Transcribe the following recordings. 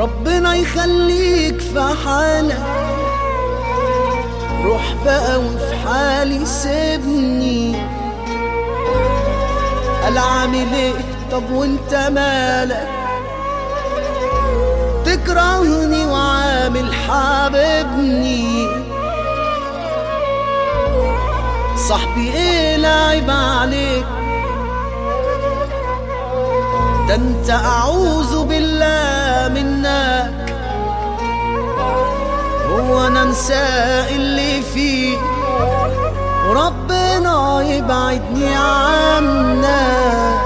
ربنا يخليك في حالك روح بقى وفي حالي سيبني قال عامل ايه طب وانت مالك تكرهني وعامل حاببني صاحبي ايه لاعب عليك ده انت اعوذ بالله منك هو انا انسى اللي فيه وربنا يبعدني عنك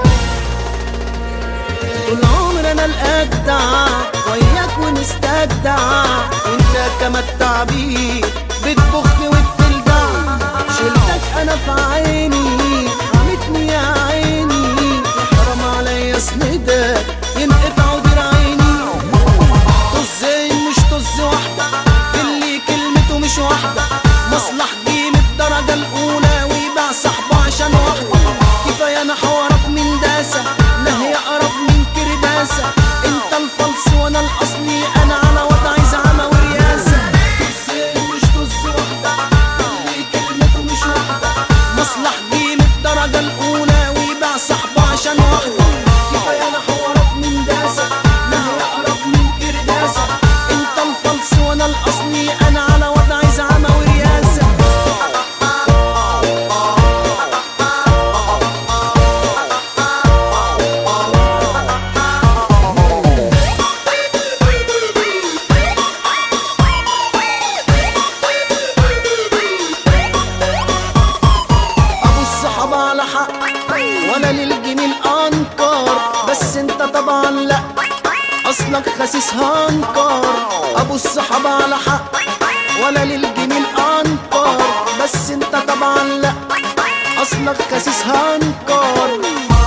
طول عمري انا الاجدع وياك ونستجدع وانت كما التعبير بتبخ وبتلدع شلتك انا في عيني عمتني يا عيني حرام عليا اسندك ينقطع ودير عيني طزين مش طز واحدة اللي كلمته مش واحدة مصلح دي من الدرجة الأولى ويباع صاحبه عشان واحدة كفاية أنا حوارك من داسة لا هي أقرب من كرداسة أنت الفلس وأنا الأصلي أنا على وضعي زعامة ورياسة طزين مش طز واحدة اللي كلمته مش واحدة مصلح دي من الدرجة الأولى ويباع صاحبه عشان واحدة كفاية أنا حوارك من داسة لا هي أقرب من كرداسة أنت الفلس وأنا الأصلي أنا على وضعي زعامة ورياسة ابو الصحابة على حق وانا للجميل انكر بس انت طبعا لا اصلك خسيس هنكر ابو الصحابة على حق وانا للجميل انكر بس انت طبعا لا اصلك خسيس هنكر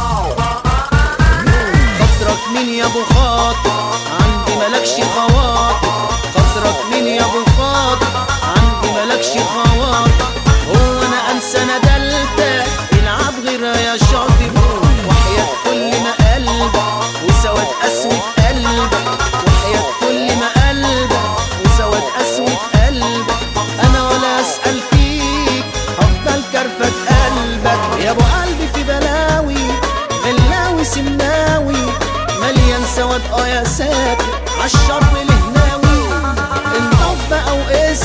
خاطرك مين يا ابو خاطر عندي ملكش خواطر خاطرك مين يا ابو خاطر عندي ملكش خواطر هو انا انسى ندلتك العب غيرها يا شاطر وحياة كل ما قلبك وسواد اسود قلبك وحياة كل ما قلبك وسواد اسود قلبك انا ولا اسال فيك افضل كرفة قلبك يا ابو قلبي في بلاوي غلاوي سمناوي مليان سواد اه يا ساتر عالشر الهناوي انضف بقى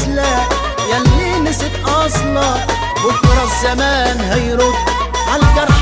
واسلك ياللي نسيت اصلك بكره الزمان هيرد عالجرح